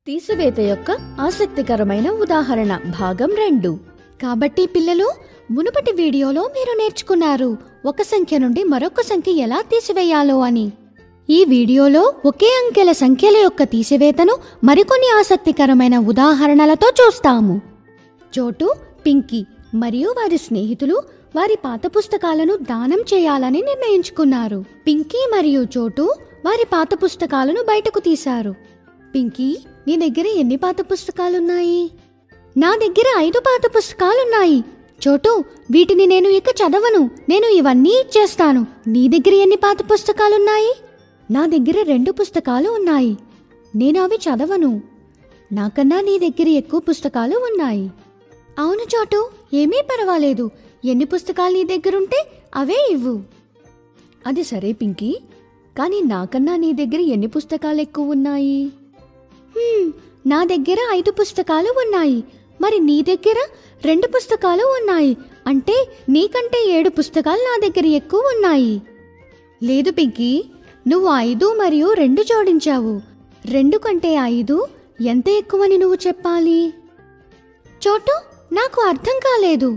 తీసివేత యొక్క ఆసక్తికరమైన ఉదాహరణ భాగం రెండు కాబట్టి పిల్లలు మునుపటి వీడియోలో మీరు నేర్చుకున్నారు ఒక సంఖ్య నుండి మరొక సంఖ్య ఎలా తీసివేయాలో అని ఈ వీడియోలో ఒకే అంకెల సంఖ్యల యొక్క తీసివేతను మరికొన్ని ఆసక్తికరమైన ఉదాహరణలతో చూస్తాము చోటు పింకీ మరియు వారి స్నేహితులు వారి పాత పుస్తకాలను దానం చేయాలని నిర్ణయించుకున్నారు పింకీ మరియు చోటు వారి పాత పుస్తకాలను బయటకు తీశారు పింకీ నీ దగ్గర ఎన్ని పాత పుస్తకాలున్నాయి నా దగ్గర ఐదు పాత పుస్తకాలున్నాయి చోటు వీటిని నేను ఇక చదవను నేను ఇవన్నీ ఇచ్చేస్తాను నీ దగ్గర ఎన్ని పాత పుస్తకాలున్నాయి నా దగ్గర రెండు పుస్తకాలు ఉన్నాయి నేను అవి చదవను నాకన్నా నీ దగ్గర ఎక్కువ పుస్తకాలు ఉన్నాయి అవును చోటు ఏమీ పర్వాలేదు ఎన్ని పుస్తకాలు నీ దగ్గరుంటే అవే ఇవ్వు అది సరే పింకీ కానీ నాకన్నా నీ దగ్గర ఎన్ని పుస్తకాలు ఎక్కువ ఉన్నాయి "హ్మ్, నా దగ్గర ఐదు పుస్తకాలు ఉన్నాయి మరి నీ దగ్గర రెండు పుస్తకాలు ఉన్నాయి అంటే నీకంటే ఏడు పుస్తకాలు నా దగ్గర ఎక్కువ ఉన్నాయి లేదు పింకీ నువ్వు ఐదు మరియు రెండు జోడించావు రెండు కంటే ఐదు ఎంత ఎక్కువని నువ్వు చెప్పాలి చోటు నాకు అర్థం కాలేదు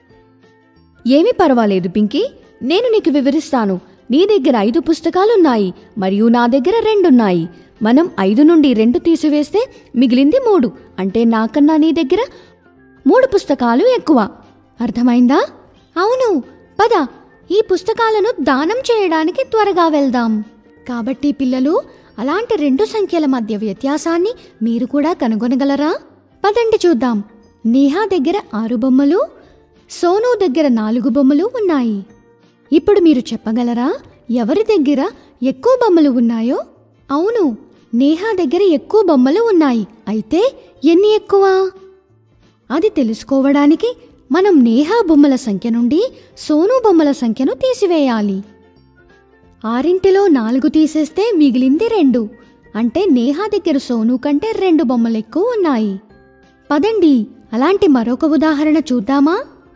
ఏమీ పర్వాలేదు పింకీ నేను నీకు వివరిస్తాను నీ దగ్గర ఐదు పుస్తకాలున్నాయి మరియు నా దగ్గర రెండున్నాయి మనం ఐదు నుండి రెండు తీసివేస్తే మిగిలింది మూడు అంటే నాకన్నా నీ దగ్గర మూడు పుస్తకాలు ఎక్కువ అర్థమైందా అవును పద ఈ పుస్తకాలను దానం చేయడానికి త్వరగా వెళ్దాం కాబట్టి పిల్లలు అలాంటి రెండు సంఖ్యల మధ్య వ్యత్యాసాన్ని మీరు కూడా కనుగొనగలరా పదండి చూద్దాం నేహా దగ్గర ఆరు బొమ్మలు సోను దగ్గర నాలుగు బొమ్మలు ఉన్నాయి ఇప్పుడు మీరు చెప్పగలరా ఎవరి దగ్గర ఎక్కువ బొమ్మలు ఉన్నాయో అవును నేహా దగ్గర ఎక్కువ బొమ్మలు ఉన్నాయి అయితే ఎన్ని ఎక్కువ అది తెలుసుకోవడానికి మనం నేహా బొమ్మల సంఖ్య నుండి సోను బొమ్మల సంఖ్యను తీసివేయాలి ఆరింటిలో నాలుగు తీసేస్తే మిగిలింది రెండు అంటే నేహా దగ్గర సోను కంటే రెండు బొమ్మలు ఎక్కువ ఉన్నాయి పదండి అలాంటి మరొక ఉదాహరణ చూద్దామా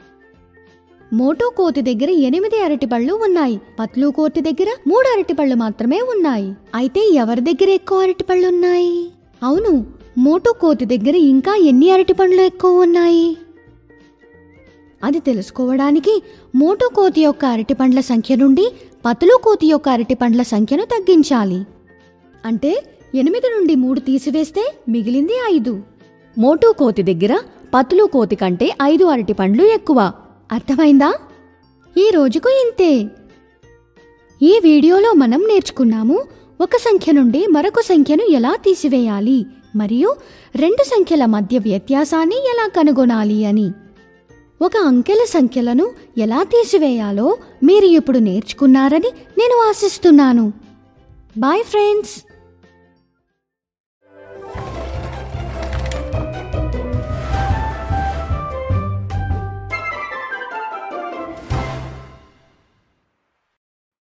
మోటో కోతి దగ్గర ఎనిమిది అరటిపళ్ళు ఉన్నాయి పత్లు కోతి దగ్గర మూడు అరటిపళ్ళు మాత్రమే ఉన్నాయి అయితే ఎవరి దగ్గర ఎక్కువ అరటిపళ్ళు ఉన్నాయి అవును మోటో కోతి దగ్గర ఇంకా ఎన్ని అరటిపండ్లు ఎక్కువ ఉన్నాయి అది తెలుసుకోవడానికి మోటో కోతి యొక్క అరటిపండ్ల సంఖ్య నుండి పతులు కోతి యొక్క అరటిపండ్ల సంఖ్యను తగ్గించాలి అంటే ఎనిమిది నుండి మూడు తీసివేస్తే మిగిలింది ఐదు మోటో కోతి దగ్గర పతులు కోతి కంటే ఐదు అరటిపండ్లు ఎక్కువ అర్థమైందా ఈ రోజుకు ఇంతే ఈ వీడియోలో మనం నేర్చుకున్నాము ఒక సంఖ్య నుండి మరొక సంఖ్యను ఎలా తీసివేయాలి మరియు రెండు సంఖ్యల మధ్య వ్యత్యాసాన్ని ఎలా కనుగొనాలి అని ఒక అంకెల సంఖ్యలను ఎలా తీసివేయాలో మీరు ఇప్పుడు నేర్చుకున్నారని నేను ఆశిస్తున్నాను బాయ్ ఫ్రెండ్స్